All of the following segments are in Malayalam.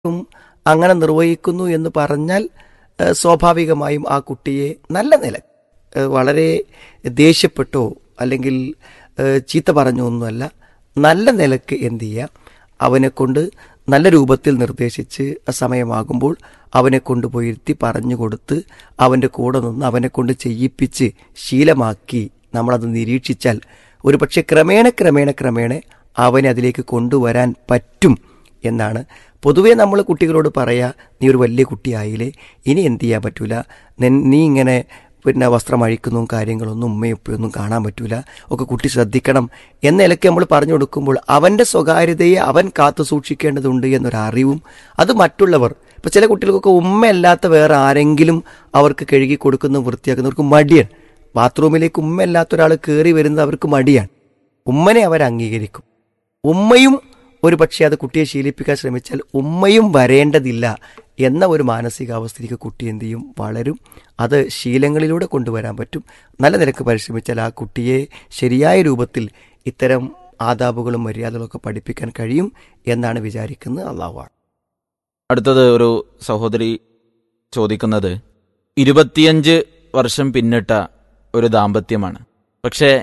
ഉം അങ്ങനെ നിർവഹിക്കുന്നു എന്ന് പറഞ്ഞാൽ ഏഹ്, സ്വാഭാവികമായും ആ കുട്ടിയെ നല്ല നില ഏഹ്, വളരെ ദേഷ്യപ്പെട്ടോ അല്ലെങ്കിൽ ഏഹ്, ചീത്ത പറഞ്ഞോ ഒന്നുമല്ല നല്ല നിലക്ക് എന്ത് ചെയ്യുക അവനെ കൊണ്ട് നല്ല രൂപത്തിൽ നിർദ്ദേശിച്ച് ആ സമയമാകുമ്പോൾ അവനെ കൊണ്ടുപോയിരുത്തി പറഞ്ഞു കൊടുത്ത് അവൻ്റെ കൂടെ നിന്ന് അവനെ കൊണ്ട് ചെയ്യിപ്പിച്ച് ശീലമാക്കി നമ്മളത് നിരീക്ഷിച്ചാൽ ഒരു പക്ഷെ ക്രമേണ ക്രമേണ ക്രമേണ അവനെ അതിലേക്ക് കൊണ്ടുവരാൻ പറ്റും എന്നാണ് പൊതുവേ നമ്മൾ കുട്ടികളോട് പറയാ നീ ഒരു വലിയ കുട്ടിയായില്ലേ ഇനി എന്ത് ചെയ്യാൻ പറ്റൂല നിൻ- നീ ഇങ്ങനെ പിന്നെ വസ്ത്രം അഴിക്കുന്നതും കാര്യങ്ങളൊന്നും ഉമ്മയും ഉപ്പയൊന്നും കാണാൻ പറ്റൂല ഒക്കെ കുട്ടി ശ്രദ്ധിക്കണം എന്ന നിലയ്ക്ക് നമ്മൾ പറഞ്ഞു കൊടുക്കുമ്പോൾ അവൻ്റെ സ്വകാര്യതയെ അവൻ കാത്തു സൂക്ഷിക്കേണ്ടതുണ്ട് എന്നൊരറിവും അത് മറ്റുള്ളവർ ഇപ്പൊ ചില കുട്ടികൾക്കൊക്കെ ഉമ്മയല്ലാത്ത വേറെ ആരെങ്കിലും അവർക്ക് കഴുകി കൊടുക്കുന്ന വൃത്തിയാക്കുന്നവർക്ക് മടിയാണ് ബാത്റൂമിലേക്ക് ഉമ്മയല്ലാത്ത ഒരാൾ കയറി വരുന്നത് അവർക്ക് മടിയാണ് ഉമ്മനെ അവർ അംഗീകരിക്കും ഉമ്മയും ഒരു പക്ഷേ അത് കുട്ടിയെ ശീലിപ്പിക്കാൻ ശ്രമിച്ചാൽ ഉമ്മയും വരേണ്ടതില്ല എന്ന ഒരു മാനസികാവസ്ഥയിലേക്ക് കുട്ടി എന്ത് ചെയ്യും വളരും അത് ശീലങ്ങളിലൂടെ കൊണ്ടുവരാൻ പറ്റും നല്ല നിരക്ക് പരിശ്രമിച്ചാൽ ആ കുട്ടിയെ ശരിയായ രൂപത്തിൽ ഇത്തരം ആദാബുകളും മര്യാദകളൊക്കെ പഠിപ്പിക്കാൻ കഴിയും എന്നാണ് വിചാരിക്കുന്നത് അള്ളാഹുവാണ് അടുത്തത് ഒരു സഹോദരി ചോദിക്കുന്നത് ഇരുപത്തിയഞ്ച് വർഷം പിന്നിട്ട ഒരു ദാമ്പത്യമാണ് പക്ഷേ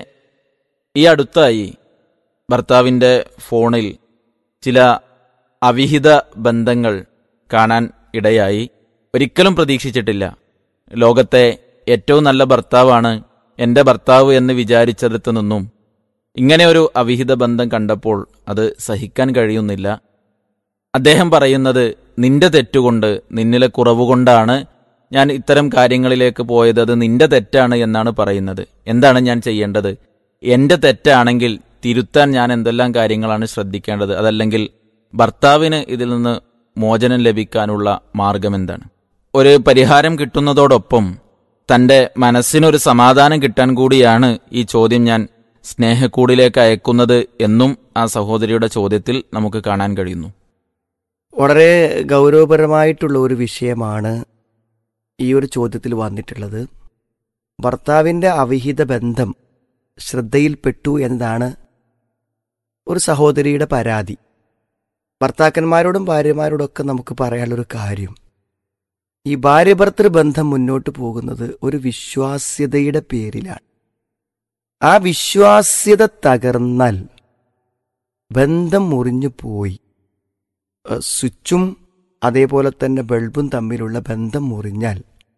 ഈ അടുത്തായി ഭർത്താവിൻ്റെ ഫോണിൽ ചില അവിഹിത ബന്ധങ്ങൾ കാണാൻ ഇടയായി ഒരിക്കലും പ്രതീക്ഷിച്ചിട്ടില്ല ലോകത്തെ ഏറ്റവും നല്ല ഭർത്താവാണ് എൻ്റെ ഭർത്താവ് എന്ന് വിചാരിച്ചെടുത്തു നിന്നും ഇങ്ങനെ ഒരു അവിഹിത ബന്ധം കണ്ടപ്പോൾ അത് സഹിക്കാൻ കഴിയുന്നില്ല അദ്ദേഹം പറയുന്നത് നിന്റെ തെറ്റുകൊണ്ട് നിന്നിലെ കുറവുകൊണ്ടാണ് ഞാൻ ഇത്തരം കാര്യങ്ങളിലേക്ക് പോയത് അത് നിന്റെ തെറ്റാണ് എന്നാണ് പറയുന്നത് എന്താണ് ഞാൻ ചെയ്യേണ്ടത് എന്റെ തെറ്റാണെങ്കിൽ തിരുത്താൻ ഞാൻ എന്തെല്ലാം കാര്യങ്ങളാണ് ശ്രദ്ധിക്കേണ്ടത് അതല്ലെങ്കിൽ ഭർത്താവിന് ഇതിൽ നിന്ന് മോചനം ലഭിക്കാനുള്ള മാർഗം എന്താണ് ഒരു പരിഹാരം കിട്ടുന്നതോടൊപ്പം തന്റെ മനസ്സിനൊരു സമാധാനം കിട്ടാൻ കൂടിയാണ് ഈ ചോദ്യം ഞാൻ സ്നേഹക്കൂടിലേക്ക് അയക്കുന്നത് എന്നും ആ സഹോദരിയുടെ ചോദ്യത്തിൽ നമുക്ക് കാണാൻ കഴിയുന്നു വളരെ ഗൗരവപരമായിട്ടുള്ള ഒരു വിഷയമാണ് ഈ ഒരു ചോദ്യത്തിൽ വന്നിട്ടുള്ളത് ഭർത്താവിൻ്റെ അവിഹിത ബന്ധം ശ്രദ്ധയിൽപ്പെട്ടു എന്നതാണ് ഒരു സഹോദരിയുടെ പരാതി ഭർത്താക്കന്മാരോടും ഭാര്യമാരോടൊക്കെ നമുക്ക് പറയാനുള്ളൊരു കാര്യം ഈ ഭാര്യ ഭർത്തൃ ബന്ധം മുന്നോട്ട് പോകുന്നത് ഒരു വിശ്വാസ്യതയുടെ പേരിലാണ് ആ വിശ്വാസ്യത തകർന്നാൽ ബന്ധം മുറിഞ്ഞു പോയി ഏഹ് സ്വിച്ചും അതേപോലെ തന്നെ ബൾബും തമ്മിലുള്ള ബന്ധം മുറിഞ്ഞാൽ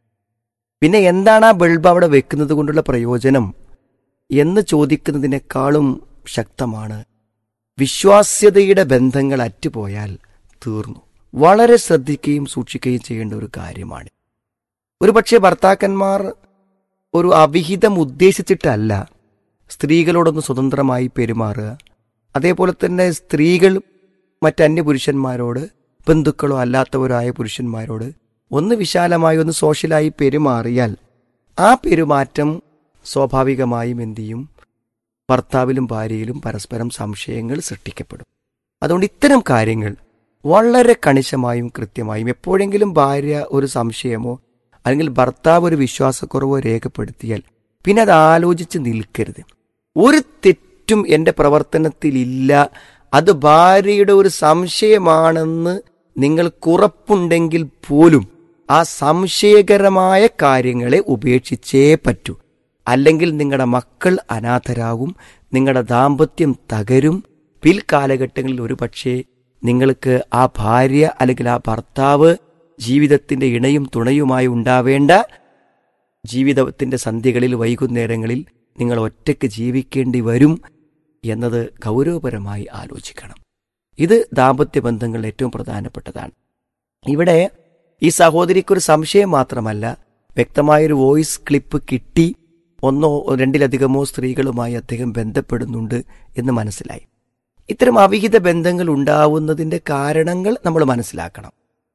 പിന്നെ എന്താണ് ആ ബൾബ് അവിടെ വെക്കുന്നത് കൊണ്ടുള്ള പ്രയോജനം എന്ന് ചോദിക്കുന്നതിനേക്കാളും ശക്തമാണ് വിശ്വാസ്യതയുടെ ബന്ധങ്ങൾ അറ്റുപോയാൽ തീർന്നു വളരെ ശ്രദ്ധിക്കുകയും സൂക്ഷിക്കുകയും ചെയ്യേണ്ട ഒരു കാര്യമാണ് ഒരുപക്ഷെ ഭർത്താക്കന്മാർ ഒരു അവിഹിതം ഉദ്ദേശിച്ചിട്ടല്ല സ്ത്രീകളോടൊന്ന് സ്വതന്ത്രമായി പെരുമാറുക അതേപോലെ തന്നെ സ്ത്രീകൾ മറ്റന്യ പുരുഷന്മാരോട് ബന്ധുക്കളോ അല്ലാത്തവരായ പുരുഷന്മാരോട് ഒന്ന് വിശാലമായി ഒന്ന് സോഷ്യലായി പെരുമാറിയാൽ ആ പെരുമാറ്റം സ്വാഭാവികമായും എന്ത് ചെയ്യും ഭർത്താവിലും ഭാര്യയിലും പരസ്പരം സംശയങ്ങൾ സൃഷ്ടിക്കപ്പെടും അതുകൊണ്ട് ഇത്തരം കാര്യങ്ങൾ വളരെ കണിശമായും കൃത്യമായും എപ്പോഴെങ്കിലും ഭാര്യ ഒരു സംശയമോ അല്ലെങ്കിൽ ഭർത്താവ് ഒരു വിശ്വാസക്കുറവോ രേഖപ്പെടുത്തിയാൽ പിന്നെ അത് ആലോചിച്ച് നിൽക്കരുത് ഒരു തെറ്റും എൻ്റെ പ്രവർത്തനത്തിലില്ല അത് ഭാര്യയുടെ ഒരു സംശയമാണെന്ന് നിങ്ങൾക്കുറപ്പുണ്ടെങ്കിൽ പോലും ആ സംശയകരമായ കാര്യങ്ങളെ ഉപേക്ഷിച്ചേ പറ്റൂ അല്ലെങ്കിൽ നിങ്ങളുടെ മക്കൾ അനാഥരാകും നിങ്ങളുടെ ദാമ്പത്യം തകരും പിൽക്കാലഘട്ടങ്ങളിൽ ഒരുപക്ഷെ നിങ്ങൾക്ക് ആ ഭാര്യ അല്ലെങ്കിൽ ആ ഭർത്താവ് ജീവിതത്തിന്റെ ഇണയും തുണയുമായി ഉണ്ടാവേണ്ട ജീവിതത്തിന്റെ സന്ധ്യകളിൽ വൈകുന്നേരങ്ങളിൽ നിങ്ങൾ ഒറ്റയ്ക്ക് ജീവിക്കേണ്ടി വരും എന്നത് ഗൗരവപരമായി ആലോചിക്കണം ഇത് ദാമ്പത്യ ബന്ധങ്ങളിൽ ഏറ്റവും പ്രധാനപ്പെട്ടതാണ് ഇവിടെ ഈ സഹോദരിക്കൊരു സംശയം മാത്രമല്ല വ്യക്തമായൊരു വോയിസ് ക്ലിപ്പ് കിട്ടി ഒന്നോ രണ്ടിലധികമോ സ്ത്രീകളുമായി അദ്ദേഹം ബന്ധപ്പെടുന്നുണ്ട് എന്ന് മനസ്സിലായി ഇത്തരം അവിഹിത ബന്ധങ്ങൾ ഉണ്ടാവുന്നതിന്റെ കാരണങ്ങൾ നമ്മൾ മനസ്സിലാക്കണം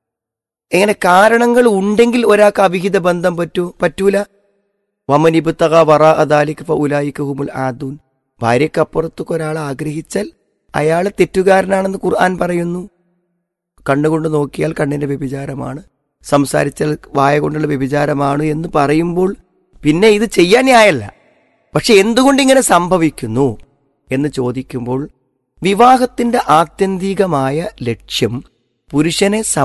എങ്ങനെ കാരണങ്ങൾ ഉണ്ടെങ്കിൽ ഒരാൾക്ക് അവിഹിത ബന്ധം പറ്റൂ പറ്റൂല വമനിബുത്തക വറ അദാലിക്ക് ഉലായിക്കുമുൽ ആദൂൻ ഭാര്യക്കപ്പുറത്തേക്ക് ഒരാൾ ആഗ്രഹിച്ചാൽ അയാൾ തെറ്റുകാരനാണെന്ന് ഖുർആൻ പറയുന്നു കണ്ണുകൊണ്ട് നോക്കിയാൽ കണ്ണിന്റെ വ്യഭിചാരമാണ് സംസാരിച്ചാൽ വായ കൊണ്ടുള്ള വ്യഭിചാരമാണ് എന്ന് പറയുമ്പോൾ പിന്നെ ഇത് ചെയ്യാൻ ന്യായല്ല പക്ഷെ എന്തുകൊണ്ട് ഇങ്ങനെ സംഭവിക്കുന്നു എന്ന് ചോദിക്കുമ്പോൾ വിവാഹത്തിന്റെ ആത്യന്തികമായ ലക്ഷ്യം പുരുഷനെ